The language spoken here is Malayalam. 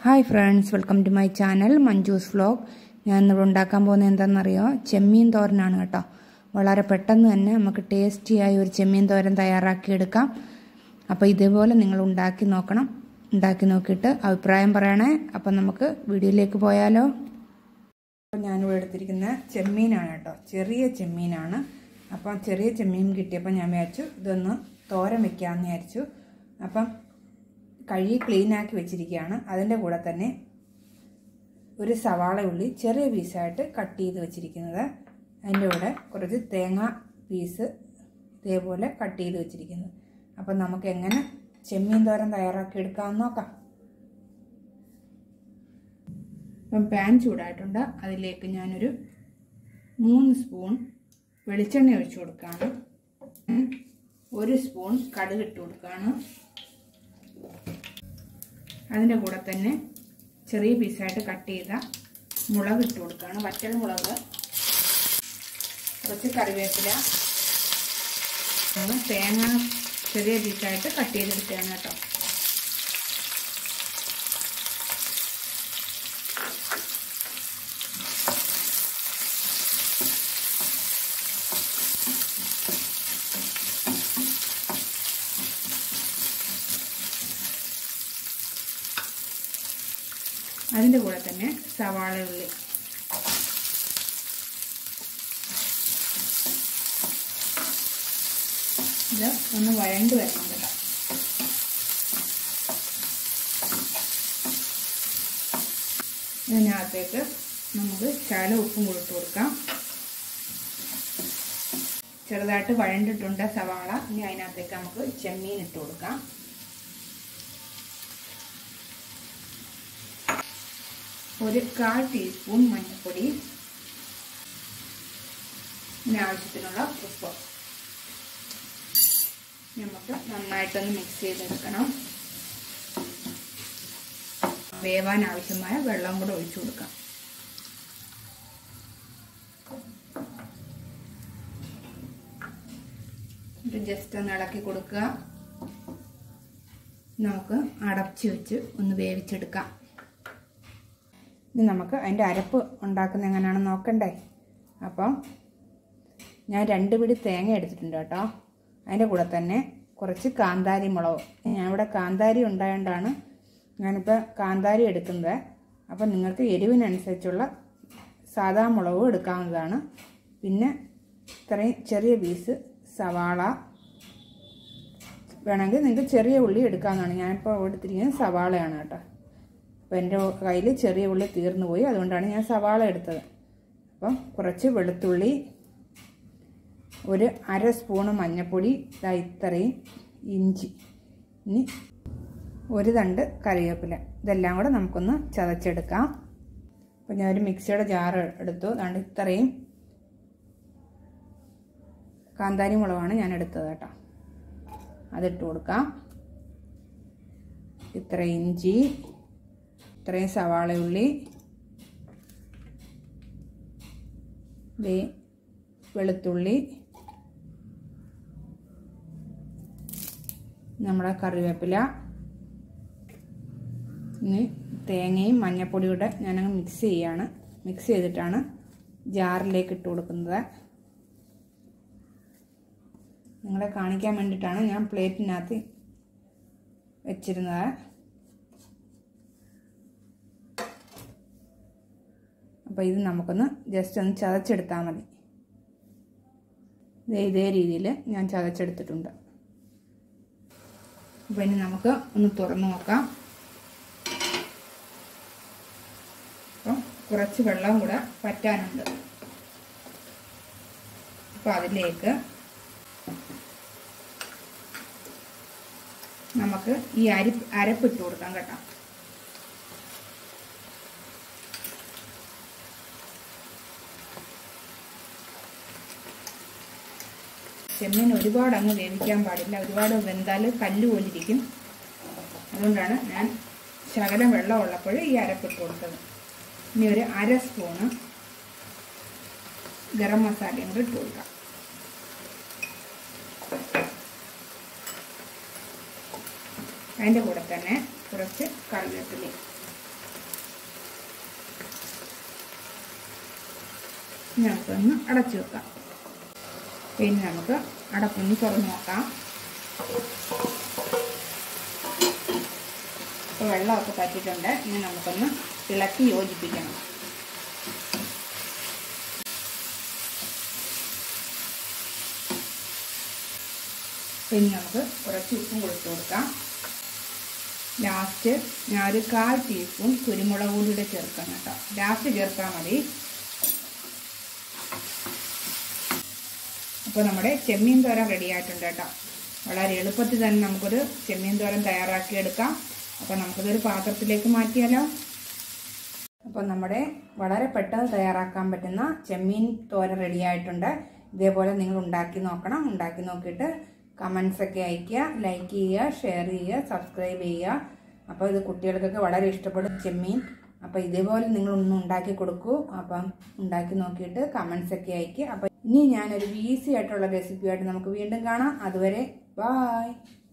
hi friends welcome to my channel Manju's vlog ഞാൻ ഇന്നിവിടെ ഉണ്ടാക്കാൻ പോകുന്നത് എന്താണെന്നറിയോ ചെമ്മീൻ തോരനാണ് കേട്ടോ വളരെ പെട്ടെന്ന് തന്നെ നമുക്ക് ടേസ്റ്റിയായി ഒരു ചെമ്മീൻ തോരൻ തയ്യാറാക്കിയെടുക്കാം അപ്പോൾ ഇതേപോലെ നിങ്ങൾ ഉണ്ടാക്കി നോക്കണം ഉണ്ടാക്കി നോക്കിയിട്ട് അഭിപ്രായം പറയണേ അപ്പം നമുക്ക് വീഡിയോയിലേക്ക് പോയാലോ അപ്പോൾ ഞാനിവിടെ എടുത്തിരിക്കുന്ന ചെമ്മീനാണ് കേട്ടോ ചെറിയ ചെമ്മീനാണ് അപ്പം ചെറിയ ചെമ്മീൻ കിട്ടിയപ്പോൾ ഞാൻ വിചാരിച്ചു ഇതൊന്ന് തോരൻ വെക്കാമെന്ന് വിചാരിച്ചു അപ്പം കഴുകി ക്ലീനാക്കി വെച്ചിരിക്കുകയാണ് അതിൻ്റെ കൂടെ തന്നെ ഒരു സവാള ഉള്ളി ചെറിയ പീസായിട്ട് കട്ട് ചെയ്ത് വെച്ചിരിക്കുന്നത് അതിൻ്റെ കൂടെ കുറച്ച് തേങ്ങ പീസ് ഇതേപോലെ കട്ട് ചെയ്ത് വെച്ചിരിക്കുന്നത് അപ്പം നമുക്ക് എങ്ങനെ ചെമ്മീൻ തോരൻ തയ്യാറാക്കി എടുക്കാമെന്ന് നോക്കാം അപ്പം പാൻ ചൂടായിട്ടുണ്ട് അതിലേക്ക് ഞാനൊരു മൂന്ന് സ്പൂൺ വെളിച്ചെണ്ണ ഒഴിച്ചു കൊടുക്കുകയാണ് ഒരു സ്പൂൺ കടുക് ഇട്ട് കൊടുക്കുകയാണ് അതിൻ്റെ കൂടെ തന്നെ ചെറിയ പീസായിട്ട് കട്ട് ചെയ്ത മുളക് ഇട്ട് കൊടുക്കുകയാണ് വറ്റൽ മുളക് കുറച്ച് കറിവേപ്പില തേങ്ങ ചെറിയ പീസായിട്ട് കട്ട് ചെയ്തെടുക്കുകയാണ് കേട്ടോ അതിൻ്റെ കൂടെ തന്നെ സവാള ഉള്ളി ഇത് ഒന്ന് വഴണ്ട് വരണം കേട്ടോ ഇതിനകത്തേക്ക് നമുക്ക് ശാല ഉപ്പും കൊടുത്തു കൊടുക്കാം ചെറുതായിട്ട് വഴണ്ടിട്ടുണ്ട് സവാള ഇനി അതിനകത്തേക്ക് നമുക്ക് ചെമ്മീൻ ഇട്ട് കൊടുക്കാം ഒരു കാൽ ടീസ്പൂൺ മഞ്ഞൾപ്പൊടി ഇതിന് ആവശ്യത്തിനുള്ള ഉപ്പ് നമുക്ക് നന്നായിട്ടൊന്ന് മിക്സ് ചെയ്തെടുക്കണം വേവാൻ ആവശ്യമായ വെള്ളം കൂടെ ഒഴിച്ചു കൊടുക്കാം ഇത് ജസ്റ്റ് ഒന്ന് ഇളക്കി കൊടുക്കുക നമുക്ക് അടച്ചു വെച്ച് ഒന്ന് വേവിച്ചെടുക്കാം ഇനി നമുക്ക് അതിൻ്റെ അരപ്പ് ഉണ്ടാക്കുന്ന എങ്ങനെയാണെന്ന് നോക്കണ്ടേ അപ്പം ഞാൻ രണ്ട് പിടി തേങ്ങ എടുത്തിട്ടുണ്ട് കേട്ടോ അതിൻ്റെ കൂടെ തന്നെ കുറച്ച് കാന്താരി മുളക് ഞാനിവിടെ കാന്താരി ഉണ്ടായതുകൊണ്ടാണ് ഞാനിപ്പോൾ കാന്താരി എടുക്കുന്നത് അപ്പം നിങ്ങൾക്ക് എരിവിനനുസരിച്ചുള്ള സാധാ മുളകും എടുക്കാവുന്നതാണ് പിന്നെ ഇത്രയും ചെറിയ പീസ് സവാള വേണമെങ്കിൽ നിങ്ങൾക്ക് ചെറിയ ഉള്ളി എടുക്കാവുന്നതാണ് ഞാനിപ്പോൾ എടുത്തിരിക്കുന്നത് സവാളയാണ് കേട്ടോ അപ്പോൾ എൻ്റെ കയ്യിൽ ചെറിയ ഉള്ളി തീർന്നു പോയി അതുകൊണ്ടാണ് ഞാൻ സവാള എടുത്തത് അപ്പം കുറച്ച് വെളുത്തുള്ളി ഒരു അര സ്പൂണ് മഞ്ഞൾപ്പൊടി ഇത്രയും ഇഞ്ചി ഇനി ഒരു തണ്ട് കറിവേപ്പില ഇതെല്ലാം കൂടെ നമുക്കൊന്ന് ചതച്ചെടുക്കാം അപ്പോൾ ഞാനൊരു മിക്സിയുടെ ജാർ എടുത്തു അതുകൊണ്ട് ഇത്രയും കാന്താരി മുളകാണ് ഞാൻ എടുത്തത് കേട്ടോ അതിട്ട് കൊടുക്കാം ഇത്ര ഇഞ്ചി ഇത്രയും സവാള ഉള്ളി വെളുത്തുള്ളി നമ്മുടെ കറിവേപ്പില ഇനി തേങ്ങയും മഞ്ഞപ്പൊടിയുടെ ഞാനങ്ങ് മിക്സ് ചെയ്യാണ് മിക്സ് ചെയ്തിട്ടാണ് ജാറിലേക്ക് ഇട്ട് കൊടുക്കുന്നത് നിങ്ങളെ കാണിക്കാൻ വേണ്ടിയിട്ടാണ് ഞാൻ പ്ലേറ്റിനകത്ത് വെച്ചിരുന്നത് അപ്പോൾ ഇത് നമുക്കൊന്ന് ജസ്റ്റ് ഒന്ന് ചതച്ചെടുത്താൽ മതി ഇതേ രീതിയിൽ ഞാൻ ചതച്ചെടുത്തിട്ടുണ്ട് അപ്പോൾ ഇനി നമുക്ക് ഒന്ന് തുറന്നു നോക്കാം അപ്പം കുറച്ച് വെള്ളം കൂടെ പറ്റാനുണ്ട് അപ്പോൾ അതിലേക്ക് നമുക്ക് ഈ അരി അരപ്പിട്ട് കൊടുക്കാം കേട്ടോ ചെമ്മീൻ ഒരുപാട് അങ്ങ് വേവിക്കാൻ പാടില്ല ഒരുപാട് വെന്താൽ കല്ല് പോലിരിക്കും അതുകൊണ്ടാണ് ഞാൻ ശകലം വെള്ളം ഉള്ളപ്പോൾ ഈ അരപ്പിട്ട് കൊടുത്തത് ഇനി ഒരു അര സ്പൂണ് ഗരം മസാലയും കൂടി ഇട്ട് കൊടുക്കാം അതിൻ്റെ കൂടെ തന്നെ കുറച്ച് കറിവേപ്പിലയും ഇനി നമുക്കൊന്ന് അടച്ചു വെക്കാം പിന്നെ നമുക്ക് അടപ്പൊന്ന് തുറന്ന് നോക്കാം ഇപ്പോൾ വെള്ളമൊക്കെ പറ്റിയിട്ടുണ്ട് ഇനി നമുക്കൊന്ന് ഇളക്കി യോജിപ്പിക്കണം പിന്നെ നമുക്ക് കുറച്ച് ഉപ്പും കൊടുത്തു കൊടുക്കാം ലാസ്റ്റ് ഞാൻ ഒരു കാൽ ടീസ്പൂൺ കുരുമുളക് പൊടിയുടെ ചേർക്കാം കേട്ടോ ലാസ്റ്റ് ചേർത്താൽ മതി അപ്പോൾ നമ്മുടെ ചെമ്മീൻ തോരൻ റെഡി ആയിട്ടുണ്ട് കേട്ടോ വളരെ എളുപ്പത്തിൽ തന്നെ നമുക്കൊരു ചെമ്മീൻ തോരൻ തയ്യാറാക്കിയെടുക്കാം അപ്പോൾ നമുക്കിതൊരു പാത്രത്തിലേക്ക് മാറ്റിയാലോ അപ്പോൾ നമ്മുടെ വളരെ പെട്ടെന്ന് തയ്യാറാക്കാൻ പറ്റുന്ന ചെമ്മീൻ തോരൻ റെഡി ആയിട്ടുണ്ട് ഇതേപോലെ നിങ്ങൾ ഉണ്ടാക്കി നോക്കണം ഉണ്ടാക്കി നോക്കിയിട്ട് കമൻസ് ഒക്കെ അയയ്ക്കുക ലൈക്ക് ചെയ്യുക ഷെയർ ചെയ്യുക സബ്സ്ക്രൈബ് ചെയ്യുക അപ്പോൾ ഇത് കുട്ടികൾക്കൊക്കെ വളരെ ഇഷ്ടപ്പെടും ചെമ്മീൻ അപ്പോൾ ഇതേപോലെ നിങ്ങൾ ഒന്ന് ഉണ്ടാക്കി കൊടുക്കൂ അപ്പം ഉണ്ടാക്കി നോക്കിയിട്ട് കമൻസ് ഒക്കെ അയയ്ക്കുക അപ്പം ഇനി ഞാനൊരു ഈസി ആയിട്ടുള്ള റെസിപ്പിയായിട്ട് നമുക്ക് വീണ്ടും കാണാം അതുവരെ ബായ്